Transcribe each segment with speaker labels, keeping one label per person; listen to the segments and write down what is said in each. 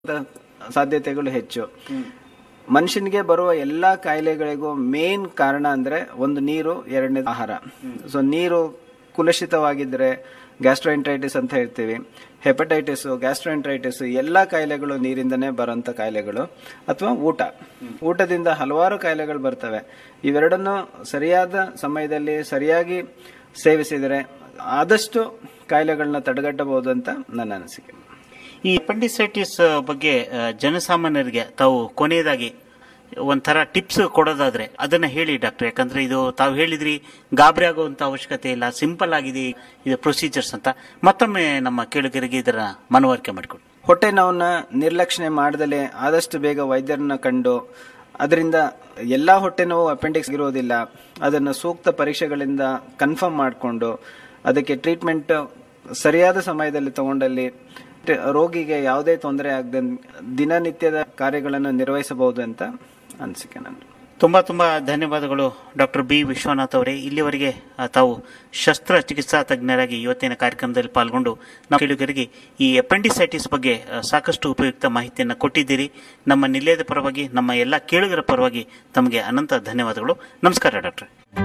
Speaker 1: ಸಾಧ್ಯತೆಗಳು ಹೆಚ್ಚು ಮನುಷ್ಯನಿಗೆ ಬರುವ ಎಲ್ಲ ಕಾಯಿಲೆಗಳಿಗೂ ಮೇನ್ ಕಾರಣ ಅಂದ್ರೆ ಒಂದು ನೀರು ಎರಡನೇ ಆಹಾರ ಸೊ ನೀರು ಕುಲುಷಿತವಾಗಿದ್ರೆ ಗ್ಯಾಸ್ಟ್ರೋಎಂಟ್ರೈಟಿಸ್ ಅಂತ ಹೇಳ್ತೀವಿ ಹೆಪಟೈಟಿಸ್ ಗ್ಯಾಸ್ಟ್ರೋಎಂಟ್ರೈಟಿಸ್ ಎಲ್ಲ ಕಾಯಿಲೆಗಳು ನೀರಿಂದನೇ ಬರೋಂಥ ಕಾಯಿಲೆಗಳು ಅಥವಾ ಊಟ ಊಟದಿಂದ ಹಲವಾರು ಕಾಯಿಲೆಗಳು ಬರ್ತವೆ ಇವೆರಡನ್ನು ಸರಿಯಾದ ಸಮಯದಲ್ಲಿ ಸರಿಯಾಗಿ ಸೇವಿಸಿದರೆ ಆದಷ್ಟು ಕಾಯಿಲೆಗಳನ್ನ ತಡೆಗಟ್ಟಬಹುದು ಅಂತ ನನ್ನ ಅನಿಸಿಕೆ
Speaker 2: ಈ ಅಪೆಂಡಿಸೈಟಿಸ್ ಬಗ್ಗೆ ಆ, ಜನಸಾಮಾನ್ಯರಿಗೆ ತಾವು ಕೊನೆಯದಾಗಿ ಒಂಥರ ಟಿಪ್ಸ್ ಕೊಡೋದಾದ್ರೆ ಅದನ್ನ ಹೇಳಿ ಡಾಕ್ಟರ್ ಯಾಕಂದ್ರೆ ಇದು ತಾವು ಹೇಳಿದ್ರಿ ಗಾಬರಿ ಆಗುವಂತ ಅವಶ್ಯಕತೆ ಇಲ್ಲ ಸಿಂಪಲ್ ಆಗಿದೆ ಇದು ಪ್ರೊಸೀಜರ್ಸ್ ಅಂತ ಮತ್ತೊಮ್ಮೆ ನಮ್ಮ ಕೇಳುಗರಿಗೆ ಇದರ ಮನವರಿಕೆ ಮಾಡಿಕೊಡಿ
Speaker 1: ಹೊಟ್ಟೆ ನೋವನ್ನ ನಿರ್ಲಕ್ಷಣೆ ಮಾಡದಲೆ ಆದಷ್ಟು ಬೇಗ ವೈದ್ಯರನ್ನ ಕಂಡು ಅದರಿಂದ ಎಲ್ಲಾ ಹೊಟ್ಟೆ ನೋವು ಅಪೆಂಡಿಕ್ಸ್ ಇರೋದಿಲ್ಲ ಅದನ್ನು ಸೂಕ್ತ ಪರೀಕ್ಷೆಗಳಿಂದ ಕನ್ಫರ್ಮ್ ಮಾಡಿಕೊಂಡು ಅದಕ್ಕೆ ಟ್ರೀಟ್ಮೆಂಟ್ ಸರಿಯಾದ ಸಮಯದಲ್ಲಿ ತಗೊಂಡಲ್ಲಿ ಟ- ರೋಗಿಗೆ ಯಾವುದೇ ತೊಂದರೆ ಆಗದೆ ದಿನನಿತ್ಯದ ಕಾರ್ಯಗಳನ್ನು ನಿರ್ವಹಿಸಬಹುದು ಅಂತ ಅನಿಸಿಕೆ ನಂದು
Speaker 2: ತುಂಬಾ ತುಂಬಾ ಧನ್ಯವಾದಗಳು ಡಾಕ್ಟರ್ ಬಿ ವಿಶ್ವನಾಥ್ ಅವರೇ ಇಲ್ಲಿವರೆಗೆ ಆ, ತಾವು ಶಸ್ತ್ರಚಿಕಿತ್ಸಾ ತಜ್ಞರಾಗಿ ಇವತ್ತಿನ ಕಾರ್ಯಕ್ರಮದಲ್ಲಿ ಪಾಲ್ಗೊಂಡು ನಮ್ಮ ಕೇಳುಗರಿಗೆ ಈ ಅಪೆಂಡಿಸೈಟಿಸ್ ಬಗ್ಗೆ ಆ, ಸಾಕಷ್ಟು ಉಪಯುಕ್ತ ಮಾಹಿತಿಯನ್ನು ಕೊಟ್ಟಿದ್ದೀರಿ ನಮ್ಮ ನಿಲಯದ ಪರವಾಗಿ ನಮ್ಮ ಎಲ್ಲ ಕೇಳುಗರ ಪರವಾಗಿ ತಮಗೆ ಅನಂತ ಧನ್ಯವಾದಗಳು ನಮಸ್ಕಾರ ಡಾಕ್ಟರ್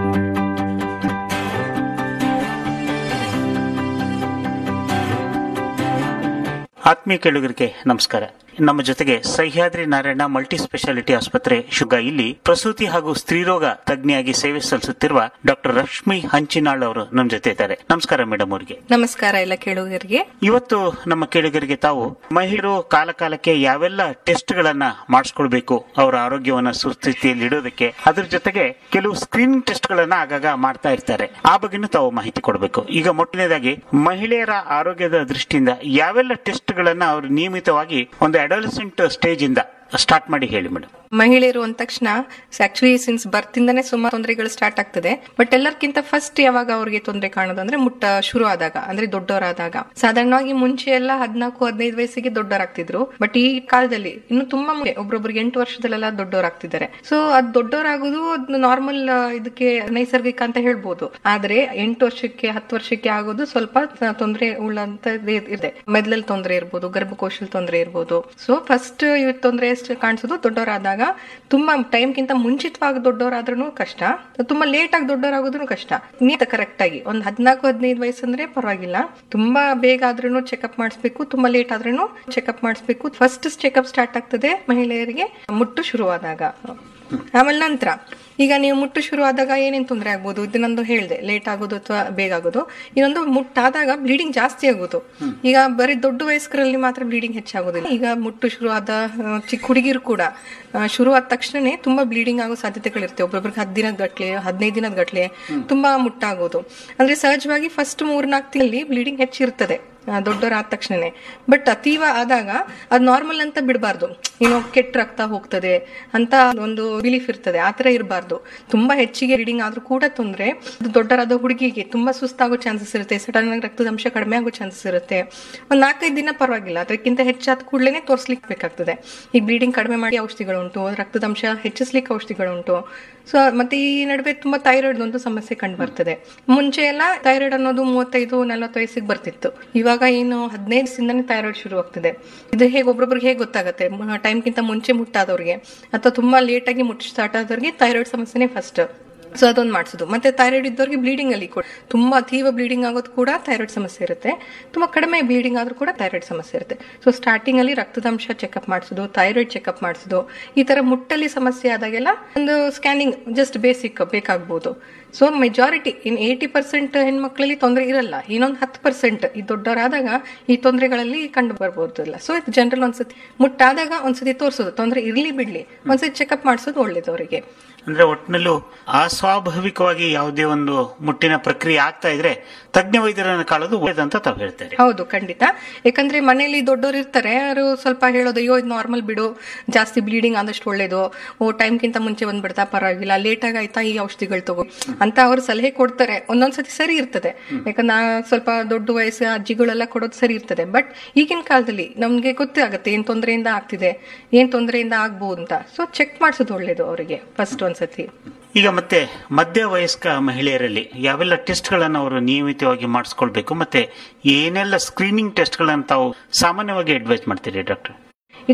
Speaker 2: ಆತ್ಮೀಯ ಕೇಳುಗರಿಗೆ ನಮಸ್ಕಾರ ನಮ್ಮ ಜೊತೆಗೆ ಸಹ್ಯಾದ್ರಿ ನಾರಾಯಣ ಮಲ್ಟಿ ಸ್ಪೆಷಾಲಿಟಿ ಆಸ್ಪತ್ರೆ ಶುಗ ಇಲ್ಲಿ ಪ್ರಸೂತಿ ಹಾಗೂ ಸ್ತ್ರೀರೋಗ ತಜ್ಞೆಯಾಗಿ ಸೇವೆ ಸಲ್ಲಿಸುತ್ತಿರುವ ಡಾಕ್ಟರ್ ರಶ್ಮಿ ಹಂಚಿನಾಳ್ ಅವರು ನಮ್ಮ ಜೊತೆ ಇದ್ದಾರೆ ನಮಸ್ಕಾರ ಮೇಡಮ್ ಅವರಿಗೆ
Speaker 3: ನಮಸ್ಕಾರ ಎಲ್ಲ ಕೇಳುಗರಿಗೆ
Speaker 2: ಇವತ್ತು ನಮ್ಮ ಕೇಳುಗರಿಗೆ ತಾವು ಮಹಿಳೆಯರು ಕಾಲ ಕಾಲಕ್ಕೆ ಯಾವೆಲ್ಲ ಟೆಸ್ಟ್ ಗಳನ್ನ ಮಾಡಿಸ್ಕೊಳ್ಬೇಕು ಅವರ ಆರೋಗ್ಯವನ್ನ ಸುಸ್ಥಿತಿಯಲ್ಲಿ ಇಡೋದಕ್ಕೆ ಅದ್ರ ಜೊತೆಗೆ ಕೆಲವು ಸ್ಕ್ರೀನಿಂಗ್ ಟೆಸ್ಟ್ ಗಳನ್ನ ಆಗಾಗ ಮಾಡ್ತಾ ಇರ್ತಾರೆ ಆ ಬಗ್ಗೆನೂ ತಾವು ಮಾಹಿತಿ ಕೊಡಬೇಕು ಈಗ ಮೊಟ್ಟನೇದಾಗಿ ಮಹಿಳೆಯರ ಆರೋಗ್ಯದ ದೃಷ್ಟಿಯಿಂದ ಯಾವೆಲ್ಲ ಟೆಸ್ಟ್ ಗಳನ್ನ ಅವರು ನಿಯಮಿತವಾಗಿ ಒಂದು ಅಡೋಲಸೆಂಟ್ ಸ್ಟೇಜ್ ಇಂದ ಸ್ಟಾರ್ಟ್ ಮಾಡಿ ಹೇಳಿ ಮೇಡಮ್
Speaker 3: ಮಹಿಳೆಯರು ಅಂದ ತಕ್ಷಣ ಆಕ್ಚುಲಿ ಸಿನ್ಸ್ ಬರ್ತಿಂದಾನೆ ಸುಮಾರು ತೊಂದರೆಗಳು ಸ್ಟಾರ್ಟ್ ಆಗ್ತದೆ ಬಟ್ ಎಲ್ಲರಿಗಿಂತ ಫಸ್ಟ್ ಯಾವಾಗ ಅವ್ರಿಗೆ ತೊಂದರೆ ಕಾಣೋದು ಅಂದ್ರೆ ಮುಟ್ಟ ಶುರು ಆದಾಗ ಅಂದ್ರೆ ದೊಡ್ಡವರಾದಾಗ ಸಾಧಾರಣವಾಗಿ ಮುಂಚೆ ಎಲ್ಲ ಹದಿನಾಲ್ಕು ಹದಿನೈದು ವಯಸ್ಸಿಗೆ ದೊಡ್ಡವರಾಗ್ತಿದ್ರು ಬಟ್ ಈ ಕಾಲದಲ್ಲಿ ಇನ್ನು ತುಂಬಾ ಮುಂಚೆ ಒಬ್ರೊಬ್ರಿಗೆ ಎಂಟು ವರ್ಷದಲ್ಲೆಲ್ಲ ದೊಡ್ಡವರಾಗ್ತಿದ್ದಾರೆ ಸೊ ಅದ್ ದೊಡ್ಡವರಾಗೋದು ಅದು ನಾರ್ಮಲ್ ಇದಕ್ಕೆ ನೈಸರ್ಗಿಕ ಅಂತ ಹೇಳ್ಬೋದು ಆದ್ರೆ ಎಂಟು ವರ್ಷಕ್ಕೆ ಹತ್ತು ವರ್ಷಕ್ಕೆ ಆಗೋದು ಸ್ವಲ್ಪ ತೊಂದರೆ ಉಳ್ಳಂತ ಇದೆ ಮೆದ್ಲಲ್ಲಿ ತೊಂದರೆ ಇರ್ಬೋದು ಗರ್ಭಕೋಶದಲ್ಲಿ ತೊಂದರೆ ಇರ್ಬೋದು ಸೊ ಫಸ್ಟ್ ತೊಂದರೆ ಕಾಣಿಸೋದು ದೊಡ್ಡವರಾದಾಗ ತುಂಬಾ ಟೈಮ್ಗಿಂತ ಮುಂಚಿತವಾಗಿ ದೊಡ್ಡವರಾದ್ರೂ ಕಷ್ಟ ತುಂಬಾ ಲೇಟ್ ಆಗಿ ದೊಡ್ಡವರಾಗೋದ್ರೂ ಕಷ್ಟ ನೀತ ಕರೆಕ್ಟ್ ಆಗಿ ಒಂದ್ ಹದಿನಾಲ್ಕು ಹದಿನೈದು ವಯಸ್ಸಂದ್ರೆ ಪರವಾಗಿಲ್ಲ ತುಂಬಾ ಬೇಗ ಆದ್ರೂ ಚೆಕಪ್ ಮಾಡಿಸ್ಬೇಕು ತುಂಬಾ ಲೇಟ್ ಆದ್ರೂ ಚೆಕಪ್ ಮಾಡಿಸ್ಬೇಕು ಫಸ್ಟ್ ಚೆಕಪ್ ಸ್ಟಾರ್ಟ್ ಆಗ್ತದೆ ಮಹಿಳೆಯರಿಗೆ ಮುಟ್ಟು ಶುರುವಾದಾಗ ಆಮೇಲೆ ನಂತರ ಈಗ ನೀವು ಮುಟ್ಟು ಶುರು ಆದಾಗ ಏನೇನು ತೊಂದರೆ ಆಗ್ಬೋದು ಇದನ್ನೊಂದು ಹೇಳಿದೆ ಲೇಟ್ ಆಗೋದು ಅಥವಾ ಬೇಗ ಆಗೋದು ಇನ್ನೊಂದು ಮುಟ್ಟಾದಾಗ ಬ್ಲೀಡಿಂಗ್ ಜಾಸ್ತಿ ಆಗೋದು ಈಗ ಬರೀ ದೊಡ್ಡ ವಯಸ್ಕರಲ್ಲಿ ಮಾತ್ರ ಬ್ಲೀಡಿಂಗ್ ಹೆಚ್ಚಾಗೋದಿಲ್ಲ ಈಗ ಮುಟ್ಟು ಶುರು ಆದ ಆ, ಚಿಕ್ಕ ಹುಡುಗಿರು ಕೂಡ ಆ, ಶುರು ಆದ ತಕ್ಷಣನೇ ತುಂಬಾ ಬ್ಲೀಡಿಂಗ್ ಆಗೋ ಸಾಧ್ಯತೆಗಳಿರುತ್ತೆ ಒಬ್ಬೊಬ್ರಿಗೆ ಹತ್ತು ದಿನದ ಗಟ್ಲೆ ಹದಿನೈದು ದಿನದ ಗಟ್ಲೆ ತುಂಬಾ ಮುಟ್ಟಾಗೋದು ಅಂದ್ರೆ ಸಹಜವಾಗಿ ಫಸ್ಟ್ ಮೂರ್ನಾಲ್ಕು ತಿಂಗಳಲ್ಲಿ ಬ್ಲೀಡಿಂಗ್ ಹೆಚ್ಚಿರ್ತದೆ ಆ, ದೊಡ್ಡವರಾದ ತಕ್ಷಣನೇ ಬಟ್ ಅತೀವ ಆದಾಗ ಅದು ನಾರ್ಮಲ್ ಅಂತ ಬಿಡಬಾರ್ದು ಏನೋ ಕೆಟ್ಟ ರಕ್ತ ಹೋಗ್ತದೆ ಅಂತ ಒಂದು ಬಿಲೀಫ್ ಇರ್ತದೆ ಆತರ ಇರಬಾರ್ದು ತುಂಬಾ ಹೆಚ್ಚಿಗೆ ರೀಡಿಂಗ್ ಆದ್ರೂ ಕೂಡ ತೊಂದ್ರೆ ಅದು ದೊಡ್ಡರಾದ ಹುಡುಗಿಗೆ ತುಂಬಾ ಸುಸ್ತಾಗೋ ಚಾನ್ಸಸ್ ಇರುತ್ತೆ ಸಡನ್ ಆಗಿ ರಕ್ತದ ಅಂಶ ಕಡಿಮೆ ಆಗೋ ಚಾನ್ಸಸ್ ಇರುತ್ತೆ ಒಂದ್ ನಾಲ್ಕೈದು ದಿನ ಪರವಾಗಿಲ್ಲ ಅದಕ್ಕಿಂತ ಹೆಚ್ಚಾದ ಕೂಡಲೇ ತೋರಿಸ್ಲಿಕ್ಕೆ ಬೇಕಾಗ್ತದೆ ಈಗ ಬ್ಲೀಡಿಂಗ್ ಕಡಿಮೆ ಮಾಡಿ ಔಷಧಿಗಳು ಉಂಟು ರಕ್ತದ ಅಂಶ ಹೆಚ್ಚಿಸ್ಲಿಕ್ಕೆ ಔಷಧಿಗಳು ಉಂಟು ಸೊ ಮತ್ತೆ ಈ ನಡುವೆ ತುಂಬಾ ಥೈರಾಯ್ಡ್ ಒಂದು ಸಮಸ್ಯೆ ಕಂಡು ಬರ್ತದೆ ಮುಂಚೆ ಎಲ್ಲ ಥೈರಾಯ್ಡ್ ಅನ್ನೋದು ಮೂವತ್ತೈದು ನಲವತ್ತು ವಯಸ್ಸಿಗೆ ಬರ್ತಿತ್ತು ಇವಾಗ ಏನು ಹದಿನೈದು ದಿನದಿಂದನೇ ಥೈರಾಯ್ಡ್ ಶುರು ಆಗ್ತಿದೆ ಇದು ಹೇಗೆ ಒಬ್ಬೊಬ್ರಿಗೆ ಹೇಗೆ ಗೊತ್ತಾಗುತ್ತೆ ಟೈಮ್ಗಿಂತ ಮುಂಚೆ ಮುಟ್ಟಾದವ್ರಿಗೆ ಅಥವಾ ತುಂಬಾ ಲೇಟ್ ಆಗಿ ಮುಟ್ಟಿ ಸ್ಟಾರ್ಟ್ ಆದವ್ರಿಗೆ ಥೈರಾಯ್ಡ್ ಸಮಸ್ಯೆನೇ ಫಸ್ಟ್ ಸೊ ಅದೊಂದು ಮಾಡಿಸೋದು ಮತ್ತೆ ಥೈರಾಯ್ಡ್ ಇದ್ದವ್ರಿಗೆ ಬ್ಲೀಡಿಂಗ್ ಅಲ್ಲಿ ಕೂಡ ತುಂಬಾ ಅತೀವ ಬ್ಲೀಡಿಂಗ್ ಆಗೋದು ಕೂಡ ಥೈರಾಯ್ಡ್ ಸಮಸ್ಯೆ ಇರುತ್ತೆ ತುಂಬಾ ಕಡಿಮೆ ಬ್ಲೀಡಿಂಗ್ ಆದ್ರೂ ಕೂಡ ಥೈರಾಯ್ಡ್ ಸಮಸ್ಯೆ ಇರುತ್ತೆ ಸೊ ಸ್ಟಾರ್ಟಿಂಗ್ ಅಲ್ಲಿ ರಕ್ತದಂಶ ಚೆಕಪ್ ಮಾಡಿಸೋದು ಥೈರಾಯ್ಡ್ ಚೆಕಪ್ ಮಾಡಿಸೋದು ಈ ತರ ಮುಟ್ಟಲ್ಲಿ ಸಮಸ್ಯೆ ಆದಾಗೆಲ್ಲ ಒಂದು ಸ್ಕ್ಯಾನಿಂಗ್ ಜಸ್ಟ್ ಬೇಸಿಕ್ ಬೇಕಾಗ್ಬೋದು so majority in eighty percent ಹೆಣ್ಮಕ್ಳಲ್ಲಿ ತೊಂದರೆ ಇರಲ್ಲ ಇನ್ನೊಂದು ಹತ್ತು ಪರ್ಸೆಂಟ್ ಈ ದೊಡ್ಡವರಾದಾಗ ಈ ತೊಂದರೆಗಳಲ್ಲಿ ಕಂಡು ಬರ್ಬೋದಿಲ್ಲ ಸೊ ಇದು ಜನರಲ್ ಒಂದ್ಸತಿ ಮುಟ್ಟಾದಾಗ ಒಂದ್ಸತಿ ತೋರಿಸೋದು ತೊಂದರೆ ಇರ್ಲಿ ಬಿಡ್ಲಿ ಒಂದ್ಸತಿ ಚೆಕಪ್ ಮಾಡಿಸೋದು ಒಳ್ಳೇದು ಅವರಿಗೆ
Speaker 2: ಅಂದ್ರೆ ಒಟ್ಟಿನಲ್ಲೂ ಅಸ್ವಾಭಾವಿಕವಾಗಿ ಯಾವುದೇ ಒಂದು ಮುಟ್ಟಿನ ಪ್ರಕ್ರಿಯೆ ಆಗ್ತಾ ಇದ್ರೆ ತಜ್ಞ ವೈದ್ಯರನ್ನು ಕಾಳೋದು ಒಳ್ಳೇದಂತ ತಾವು ಹೇಳ್ತಾರೆ
Speaker 3: ಹೌದು ಖಂಡಿತ ಯಾಕಂದ್ರೆ ಮನೆಯಲ್ಲಿ ದೊಡ್ಡವರು ಇರ್ತಾರೆ ಅವರು ಸ್ವಲ್ಪ ಹೇಳೋದು ಅಯ್ಯೋ ಇದು ನಾರ್ಮಲ್ ಬಿಡು ಜಾಸ್ತಿ ಬ್ಲೀಡಿಂಗ್ ಆದಷ್ಟು ಒಳ್ಳೇದು ಓ ಟೈಮ್ಗಿಂತ ಮುಂಚೆ ಬಂದ್ಬಿಡ್ತಾ ಪರವಾಗಿಲ್ಲ ಲೇಟ್ ಆಗಿ ಆಯ್ತಾ ಈ ಔಷಧಿಗಳು ತಗೋ ಅಂತ ಅವ್ರು ಸಲಹೆ ಕೊಡ್ತಾರೆ ಒಂದೊಂದ್ಸತಿ ಸರಿ ಇರ್ತದೆ ಯಾಕಂದ್ರೆ ನಾ ಸ್ವಲ್ಪ ದೊಡ್ಡ ವಯಸ್ಸು ಅಜ್ಜಿಗಳೆಲ್ಲ ಕೊಡೋದು ಸರಿ ಇರ್ತದೆ ಬಟ್ ಈಗಿನ ಕಾಲದಲ್ಲಿ ನಮ್ಗೆ ಗೊತ್ತಾಗುತ್ತೆ ಏನ್ ತೊಂದರೆಯಿಂದ ಆಗ್ತಿದೆ ಏನ್ ತೊಂದರೆಯಿಂದ ಆಗ್ಬೋದು ಅಂತ ಸೊ ಚೆಕ್ ಮಾಡಿಸೋದು ಒಳ್ಳೇದು ಅವರಿಗೆ ಫಸ್ಟ್ ಒಂದ್ಸತಿ
Speaker 2: ಈಗ ಮತ್ತೆ ಮಧ್ಯ ವಯಸ್ಕ ಮಹಿಳೆಯರಲ್ಲಿ ಯಾವೆಲ್ಲ ಟೆಸ್ಟ್ ಗಳನ್ನು ಅವರು ನಿಯಮಿತವಾಗಿ ಮಾಡಿಸ್ಕೊಳ್ಬೇಕು ಮತ್ತೆ ಏನೆಲ್ಲ ಸ್ಕ್ರೀನಿಂಗ್ ಟೆಸ್ಟ್ ಗಳನ್ನು ತಾವು ಸಾಮಾನ್ಯವಾಗಿ ಅಡ್ವೈಸ್ ಮಾಡ್ತೀರಿ ಡಾಕ್ಟರ್